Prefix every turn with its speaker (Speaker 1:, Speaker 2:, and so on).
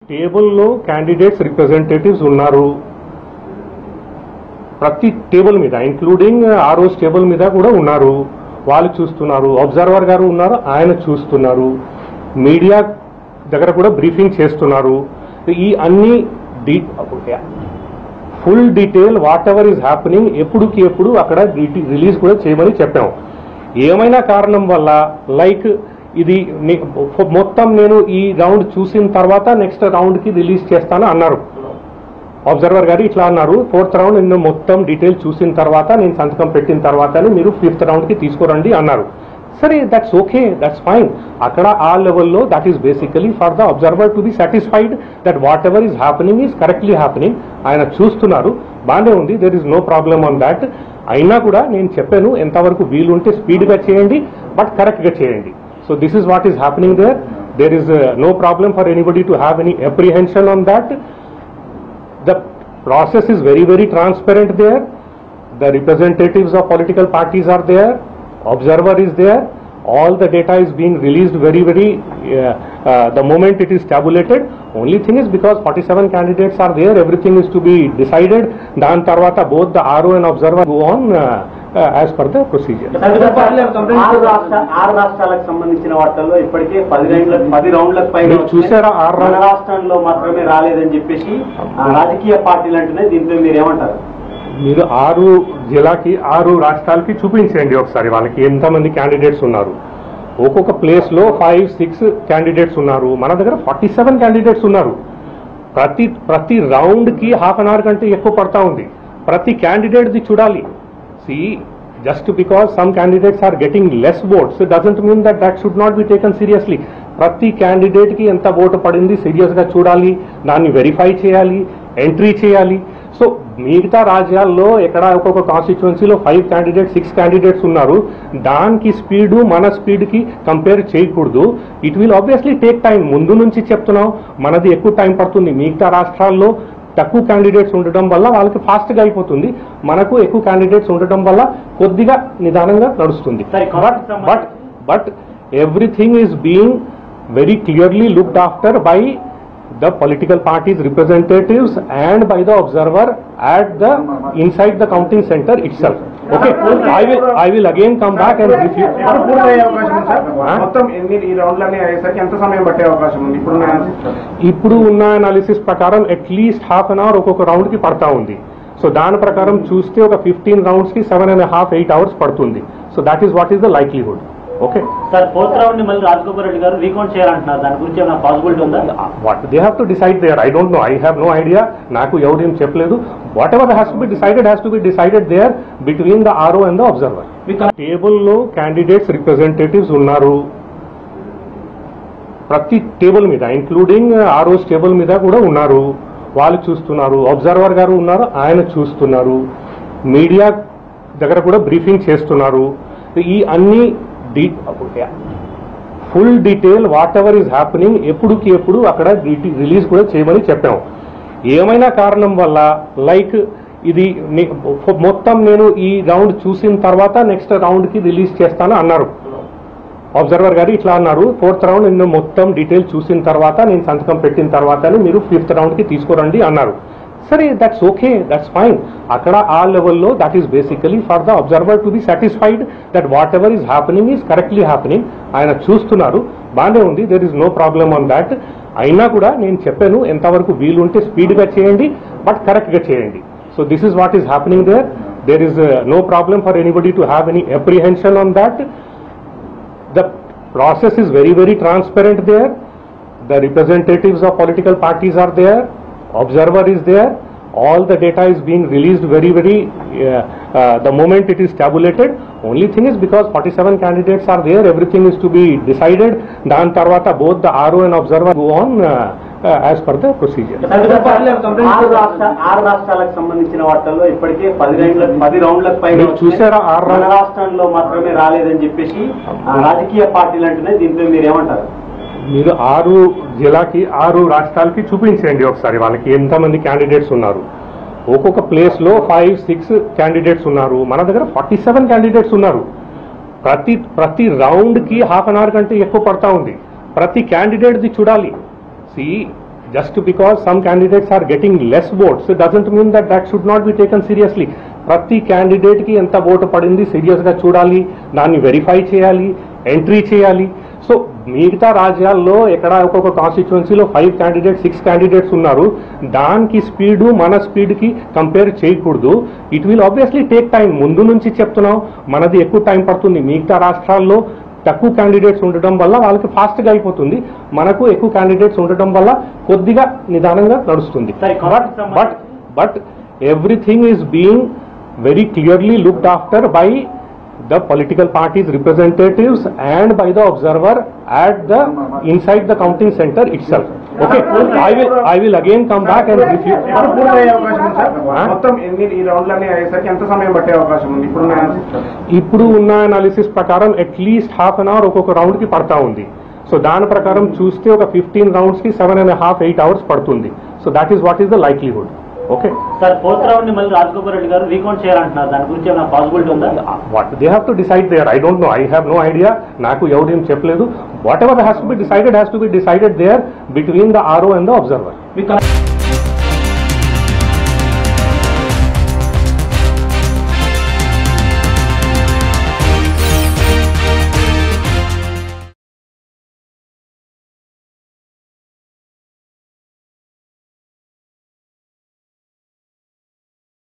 Speaker 1: టేబుల్లో candidates representatives ఉన్నారు ప్రతి టేబుల్ మీద ఇంక్లూడింగ్ ఆ రోజు టేబుల్ మీద కూడా ఉన్నారు వాళ్ళు చూస్తున్నారు అబ్జర్వర్ గారు ఉన్నారు ఆయన చూస్తున్నారు మీడియా దగ్గర కూడా బ్రీఫింగ్ చేస్తున్నారు ఈ అన్ని the full detail whatever is happening ఎప్పుడుకి ఎప్పుడు అక్కడ రిలీజ్ కూడా చేయమని చెప్పాం ఏమైనా కారణం వల్ల లైక్ ఇది ని- మొత్తం నేను ఈ రౌండ్ చూసిన తర్వాత నెక్స్ట్ రౌండ్కి రిలీజ్ చేస్తాను అన్నారు అబ్జర్వర్ గారు ఇట్లా అన్నారు ఫోర్త్ రౌండ్ నేను మొత్తం డీటెయిల్ చూసిన తర్వాత నేను సంతకం పెట్టిన తర్వాతనే మీరు ఫిఫ్త్ రౌండ్కి తీసుకురండి అన్నారు సరే దట్స్ ఓకే దట్స్ ఫైన్ అక్కడ ఆ లెవెల్లో that is basically for the observer to be satisfied that whatever is happening is correctly happening ఆయన చూస్తున్నారు బాగానే ఉంది there is no problem on that అయినా కూడా నేను చెప్పాను ఎంతవరకు వీలుంటే స్పీడ్గా చేయండి బట్ కరెక్ట్గా చేయండి so this is what is happening there there is no problem for anybody to have any apprehension on that the process is very very transparent there the representatives of political parties are there observer is there all the data is being released very very uh, uh, the moment it is tabulated only thing is because 47 candidates are there everything is to be decided dan tarvata both the ro and observer go on uh, uh, as per the procedure
Speaker 2: ఆరు రాష్ట్ర ఆరు రాష్ట్రాలకు సంబంధించిన వాటిల్లో ఇప్పటికే పది రౌండ్ల పది రౌండ్లకు పైన
Speaker 1: మీరు చూసారా ఆరు
Speaker 2: మన
Speaker 1: రౌండ్-
Speaker 2: రాష్ట్రంలో మాత్రమే రాలేదని చెప్పేసి ఆ, రాజకీయ పార్టీలు అంటేనే దీంతో మీరు ఏమంటారు
Speaker 1: మీరు ఆరు జిల్లాకి ఆరు రాష్ట్రాలకి చూపించండి ఒకసారి వాళ్ళకి ఎంతమంది క్యాండిడేట్స్ ఉన్నారు ఒక్కొక్క ప్లేస్ లో ఫైవ్ సిక్స్ క్యాండిడేట్స్ ఉన్నారు మన దగ్గర ఫార్టీ సెవెన్ క్యాండిడేట్స్ ఉన్నారు ప్రతి ప్రతి రౌండ్ కి హాఫ్ అన్ అవర్ కంటే ఎక్కువ పడతా ఉంది ప్రతి క్యాండిడేట్ ది చూడాలి see just because some candidates are getting less votes doesn't mean that that should not be taken seriously ప్రతి క్యాండిడేట్ కి ఎంత ఓటు పడింది సీరియస్ గా చూడాలి దాన్ని వెరిఫై చేయాలి ఎంట్రీ చేయాలి సో మిగతా రాజ్యాల్లో ఎక్కడ ఒక్కొక్క కాన్స్టిట్యున్సీలో ఫైవ్ క్యాండిడేట్ సిక్స్ క్యాండిడేట్స్ ఉన్నారు దానికి స్పీడు మన స్పీడ్కి కంపేర్ చేయకూడదు it will obviously take time ముందు నుంచి చెప్తున్నాం మనది ఎక్కువ టైం పడుతుంది మిగతా రాష్ట్రాల్లో తక్కువ క్యాండిడేట్స్ ఉండటం వల్ల వాళ్ళకి ఫాస్ట్గా అయిపోతుంది మనకు ఎక్కువ క్యాండిడేట్స్ ఉండటం వల్ల కొద్దిగా నిదానంగా నడుస్తుంది
Speaker 2: సరే,
Speaker 1: but but but everything is being very clearly looked after by the political parties representatives and by the observer at the inside the counting center itself okay i will i will again come back and brief you
Speaker 3: ఎప్పుడు పూర్తయ్యే అవకాశం ఉంది sir
Speaker 1: ఆ?
Speaker 3: మొత్తం ఎన్ని ఈ రౌండ్లన్నీ అయ్యేసరికి ఎంత సమయం పట్టే అవకాశం ఉంది ఇప్పుడు
Speaker 1: ఇప్పుడు ఉన్న అనాలిసిస్ ప్రకారం అట్లీస్ట్ హాఫ్ అన్ అవర్ ఒక్కొక్క రౌండ్ కి పడతా ఉంది సో దాని ప్రకారం చూస్తే ఒక ఫిఫ్టీన్ రౌండ్స్ కి seven and half eight hours పడుతుంది so that is what is the likelihood okay
Speaker 2: sir fourth round ని మళ్ళీ రాజగోపాల్ రెడ్డి గారు రీకౌంట్ చేయాలంటున్నారు దాని గురించి ఏమైనా పాసిబిలిటీ ఉందా
Speaker 1: what they have to decide there I don't know I have no idea నాకు ఎవరేం చెప్పలేదు whatever has to be decided has to be decided there between the R O and the observer టేబుల్లో candidates representatives ఉన్నారు ప్రతి table మీద including ఆ రోజు table మీద కూడా ఉన్నారు వాళ్ళు చూస్తున్నారు అబ్జర్వర్ గారు ఉన్నారు ఆయన చూస్తున్నారు మీడియా దగ్గర కూడా బ్రీఫింగ్ చేస్తున్నారు ఈ అన్ని the full detail whatever is happening ఎప్పుడుకి ఎప్పుడు అక్కడ రిలీజ్ కూడా చేయమని చెప్పాం ఏమైనా కారణం వల్ల లైక్ ఇది ని- మొత్తం నేను ఈ రౌండ్ చూసిన తర్వాత నెక్స్ట్ రౌండ్కి రిలీజ్ చేస్తాను అన్నారు అబ్జర్వర్ గారు ఇట్లా అన్నారు ఫోర్త్ రౌండ్ నేను మొత్తం డీటెయిల్ చూసిన తర్వాత నేను సంతకం పెట్టిన తర్వాతనే మీరు ఫిఫ్త్ రౌండ్కి తీసుకురండి అన్నారు సరే దట్స్ ఓకే దట్స్ ఫైన్ అక్కడ ఆ లెవెల్లో that is basically for the observer to be satisfied that whatever is happening is correctly happening ఆయన చూస్తున్నారు బాగానే ఉంది there is no problem on that అయినా కూడా నేను చెప్పాను ఎంతవరకు వీలుంటే స్పీడ్గా చేయండి బట్ కరెక్ట్గా చేయండి so this is what is happening there there is no problem for anybody to have any apprehension on that the process is very very transparent there the representatives of political parties are there observer is there all the data is being released very very uh, uh, the moment it is tabulated only thing is because 47 candidates are there everything is to be decided dan tarvata both the ro and observer go on uh, uh, as per the procedure
Speaker 2: ఆరు రాష్ట్ర ఆరు రాష్ట్రాలకు సంబంధించిన వాటిల్లో ఇప్పటికే పది రౌండ్ల పది రౌండ్లకు పైన
Speaker 1: మీరు చూసారా ఆరు
Speaker 2: మన
Speaker 1: రౌండ్-
Speaker 2: రాష్ట్రంలో మాత్రమే రాలేదని చెప్పేసి ఆ, రాజకీయ పార్టీలు అంటేనే దీంతో మీరు ఏమంటారు
Speaker 1: మీరు ఆరు జిల్లాకి ఆరు రాష్ట్రాలకి చూపించండి ఒకసారి వాళ్ళకి ఎంతమంది క్యాండిడేట్స్ ఉన్నారు ఒక్కొక్క ప్లేస్ లో ఫైవ్ సిక్స్ క్యాండిడేట్స్ ఉన్నారు మన దగ్గర ఫార్టీ సెవెన్ క్యాండిడేట్స్ ఉన్నారు ప్రతి ప్రతి రౌండ్ కి హాఫ్ అన్ అవర్ కంటే ఎక్కువ పడతా ఉంది ప్రతి క్యాండిడేట్ ది చూడాలి see just because some candidates are getting less votes, it doesn't mean that that should not be taken seriously. ప్రతి క్యాండిడేట్ కి ఎంత ఓటు పడింది సీరియస్ గా చూడాలి దాన్ని వెరిఫై చేయాలి ఎంట్రీ చేయాలి సో మిగతా రాజ్యాల్లో ఎక్కడ ఒక్కొక్క కాన్స్టిట్యున్సీలో ఫైవ్ క్యాండిడేట్ సిక్స్ క్యాండిడేట్స్ ఉన్నారు దానికి స్పీడు మన స్పీడ్కి కంపేర్ చేయకూడదు it will obviously take time ముందు నుంచి చెప్తున్నాం మనది ఎక్కువ టైం పడుతుంది మిగతా రాష్ట్రాల్లో తక్కువ క్యాండిడేట్స్ ఉండటం వల్ల వాళ్ళకి ఫాస్ట్గా అయిపోతుంది మనకు ఎక్కువ క్యాండిడేట్స్ ఉండటం వల్ల కొద్దిగా నిదానంగా నడుస్తుంది
Speaker 2: సరే,
Speaker 1: బట్
Speaker 2: కాంగ్రెస్ సంబంధించి-
Speaker 1: but but everything is being very clearly looked after by the political parties representatives and by the observer at the inside the counting center itself okay i will i will again come back and brief you
Speaker 3: ఎప్పుడు పూర్తయ్యే అవకాశం ఉంది sir
Speaker 1: ఆ?
Speaker 3: మొత్తం ఎన్ని ఈ రౌండ్లన్నీ అయ్యేసరికి ఎంత సమయం పట్టే అవకాశం ఉంది ఇప్పుడు
Speaker 1: ఇప్పుడు ఉన్న అనాలిసిస్ ప్రకారం అట్లీస్ట్ హాఫ్ అన్ అవర్ ఒక్కొక్క రౌండ్ కి పడతా ఉంది సో దాని ప్రకారం చూస్తే ఒక ఫిఫ్టీన్ రౌండ్స్ కి seven and half eight hours పడుతుంది so that is what is the likelihood okay
Speaker 2: sir fourth round ని మళ్ళీ రాజగోపాల్ రెడ్డి గారు రీకౌంట్ చేయాలంటున్నారు దాని గురించి ఏమైనా పాసిబిలిటీ ఉందా
Speaker 1: what they have to decide there I don't know I have no idea నాకు ఎవరేం చెప్పలేదు whatever has to be decided has to be decided there between the R O and the observer
Speaker 2: మీకు